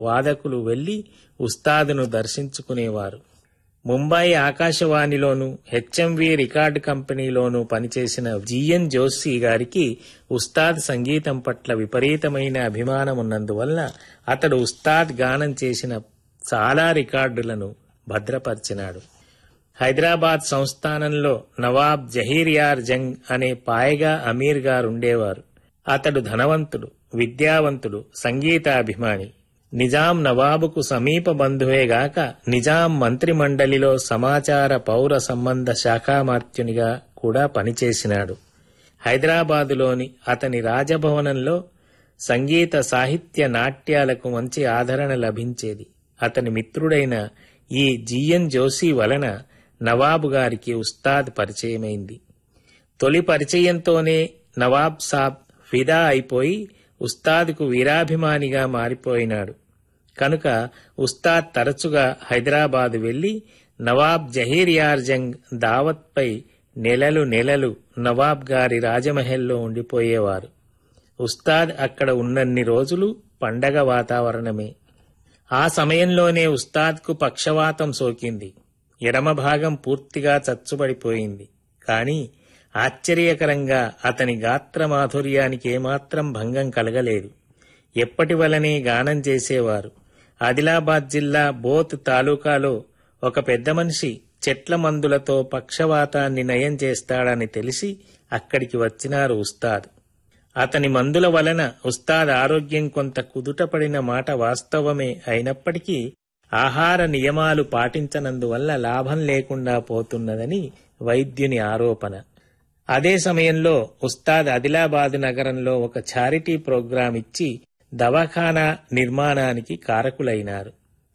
వాదకులు వెళ్లి ఉస్తాదును దర్శించుకునేవారు ముంబాయి ఆకాశవాణిలోను హెచ్ఎంవి రికార్డు కంపెనీలోనూ పనిచేసిన జిఎన్ జోషి గారికి ఉస్తాద్ సంగీతం పట్ల విపరీతమైన అభిమానం ఉన్నందువల్ల అతడు ఉస్తాద్ గానం చేసిన చాలా రికార్డులను భద్రపరిచినాడు హైదరాబాద్ సంస్థానంలో నవాబ్ జహీర్యార్ జంగ్ అనే పాయగా అమీర్ గారుండేవారు అతడు ధనవంతుడు విద్యావంతుడు సంగీతాభిమాని నిజాం నవాబుకు సమీప బంధువేగాక నిజాం మంత్రిమండలిలో సమాచార పౌర సంబంధ శాఖామాత్యునిగా కూడా పనిచేసినాడు హైదరాబాదులోని అతని రాజభవనంలో సంగీత సాహిత్య నాట్యాలకు మంచి ఆదరణ లభించేది అతని మిత్రుడైన ఈ జిఎన్ జోషి వలన నవాబు గారికి ఉస్తాద్ పరిచయమైంది తొలి పరిచయంతోనే నవాబ్ సాబ్ ఫిదా అయిపోయి ఉస్తాద్కు వీరాభిమానిగా మారిపోయినాడు కనుక ఉస్తాద్ తరచుగా హైదరాబాదు వెళ్లి నవాబ్ జహీర్ యార్ జంగ్ దావత్పై నెలలు నెలలు నవాబ్ గారి రాజమహల్లో ఉండిపోయేవారు ఉస్తాద్ అక్కడ ఉన్నన్ని రోజులు పండగ వాతావరణమే ఆ సమయంలోనే ఉస్తాద్కు పక్షవాతం సోకింది ఎడమ భాగం పూర్తిగా చచ్చుబడిపోయింది కాని ఆశ్చర్యకరంగా అతని గాత్ర మాధుర్యానికి ఏమాత్రం భంగం కలగలేదు ఎప్పటి వలనే గానం చేసేవారు ఆదిలాబాద్ జిల్లా బోత్ తాలూకాలో ఒక పెద్ద మనిషి చెట్ల మందులతో పక్షవాతాన్ని నయం చేస్తాడని తెలిసి అక్కడికి వచ్చినారు ఉస్తాద్ అతని మందుల వలన ఉస్తాద్ ఆరోగ్యం కొంత కుదుటపడిన మాట వాస్తవమే అయినప్పటికీ ఆహార నియమాలు పాటించనందువల్ల లాభం లేకుండా పోతున్నదని వైద్యుని ఆరోపణ అదే సమయంలో ఉస్తాద్ ఆదిలాబాద్ నగరంలో ఒక చారిటీ ప్రోగ్రాం ఇచ్చి దవాఖానా నిర్మాణానికి కారకులైనారు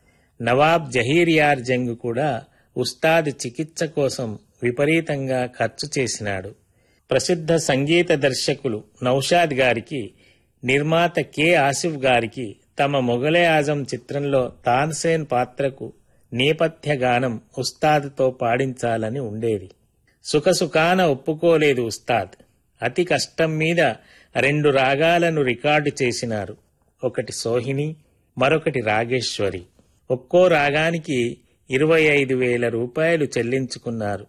నవాబ్ జహీర్ యార్ జంగ్ కూడా ఉస్తాద్ చికిత్స కోసం విపరీతంగా ఖర్చు చేసినాడు ప్రసిద్ధ సంగీత దర్శకులు నౌషాద్ గారికి నిర్మాత కె ఆసిఫ్ గారికి తమ మొగలే ఆజం చిత్రంలో తాన్సేన్ పాత్రకు నేపథ్య గానం ఉస్తాద్తో పాడించాలని ఉండేది సుఖసుఖాన ఒప్పుకోలేదు ఉస్తాద్ అతి కష్టం మీద రెండు రాగాలను రికార్డు చేసినారు ఒకటి సోహిని మరొకటి రాగేశ్వరి ఒక్కో రాగానికి ఇరవై ఐదు వేల రూపాయలు చెల్లించుకున్నారు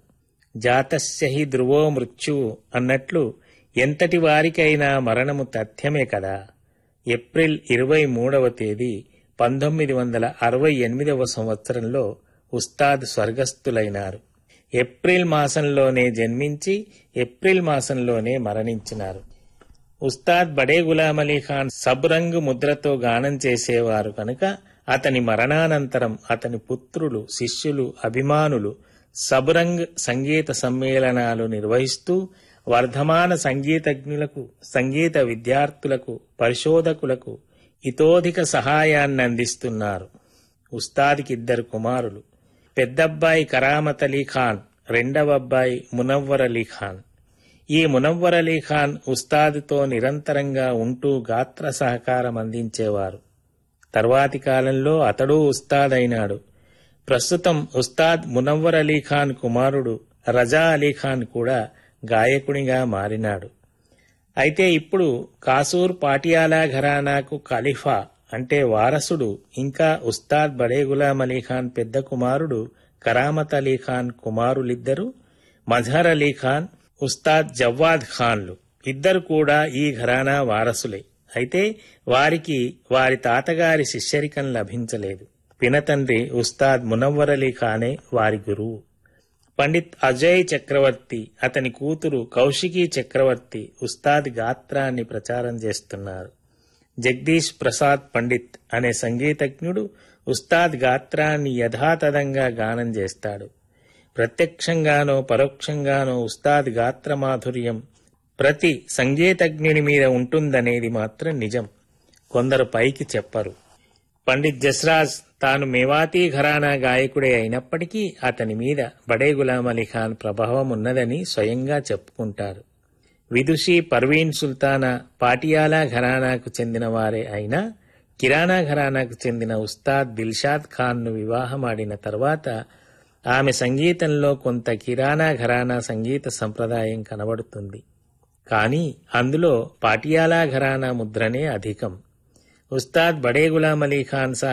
జాతస్య హి ధ్రువో మృత్యువు అన్నట్లు ఎంతటి వారికైనా మరణము తథ్యమే కదా ఏప్రిల్ ఇరవై మూడవ తేదీ పంతొమ్మిది వందల అరవై ఎనిమిదవ సంవత్సరంలో ఉస్తాద్ స్వర్గస్థులైనారు ఏప్రిల్ మాసంలోనే జన్మించి ఏప్రిల్ మాసంలోనే మరణించినారు ఉస్తాద్ బడే గులాం అలీ ఖాన్ సబ్రంగ్ ముద్రతో గానం చేసేవారు కనుక అతని మరణానంతరం అతని పుత్రులు శిష్యులు అభిమానులు సబురంగ్ సంగీత సమ్మేళనాలు నిర్వహిస్తూ వర్ధమాన సంగీతజ్ఞులకు సంగీత విద్యార్థులకు పరిశోధకులకు ఇతోధిక సహాయాన్ని అందిస్తున్నారు ఉస్తాద్కి ఇద్దరు కుమారులు పెద్దబ్బాయి కరామత్ అలీ ఖాన్ రెండవ అబ్బాయి మునవ్వర్ అలీ ఖాన్ ఈ మునవ్వర్ అలీ ఖాన్ ఉస్తాద్తో నిరంతరంగా ఉంటూ గాత్ర సహకారం అందించేవారు తర్వాతి కాలంలో అతడు ఉస్తాద్ అయినాడు ప్రస్తుతం ఉస్తాద్ మునవ్వర్ అలీ ఖాన్ కుమారుడు రజా అలీ ఖాన్ కూడా గాయకునిగా మారినాడు అయితే ఇప్పుడు కాసూర్ పాటియాలా ఘరానాకు ఖలీఫా అంటే వారసుడు ఇంకా ఉస్తాద్ బడే గులాం అలీ ఖాన్ పెద్ద కుమారుడు కరామత్ అలీ ఖాన్ కుమారులిద్దరూ మజహర్ అలీ ఖాన్ ఉస్తాద్ జవ్వాద్ ఖాన్లు ఇద్దరు కూడా ఈ ఘరానా వారసులే అయితే వారికి వారి తాతగారి శిష్యరికం లభించలేదు పినతండ్రి ఉస్తాద్ మునవ్వర్ అలీ ఖానే వారి గురువు పండిత్ అజయ్ చక్రవర్తి అతని కూతురు కౌశికీ చక్రవర్తి ఉస్తాద్ గాత్రాన్ని ప్రచారం చేస్తున్నారు జగదీష్ ప్రసాద్ పండిత్ అనే సంగీతజ్ఞుడు ఉస్తాద్ గాత్రాన్ని యథాతథంగా గానం చేస్తాడు ప్రత్యక్షంగానో పరోక్షంగానో ఉస్తాద్ గాత్ర మాధుర్యం ప్రతి సంగీతజ్ఞుని మీద ఉంటుందనేది మాత్రం నిజం కొందరు పైకి చెప్పరు పండిత్ జస్రాజ్ తాను మేవాతీ ఘరానా గాయకుడే అయినప్పటికీ అతని మీద బడే గులాం అలీ ఖాన్ ప్రభావం ఉన్నదని స్వయంగా చెప్పుకుంటారు విదుషి పర్వీన్ సుల్తానా పాటియాలా ఘరానాకు చెందిన వారే అయినా కిరాణా ఘరానాకు చెందిన ఉస్తాద్ దిల్షాద్ ఖాన్ను వివాహమాడిన తర్వాత ఆమె సంగీతంలో కొంత కిరాణా ఘరానా సంగీత సంప్రదాయం కనబడుతుంది కానీ అందులో పాటియాలా ఘరానా ముద్రనే అధికం ఉస్తాద్ బడే గులాం అలీ ఖాన్ సాహెబ్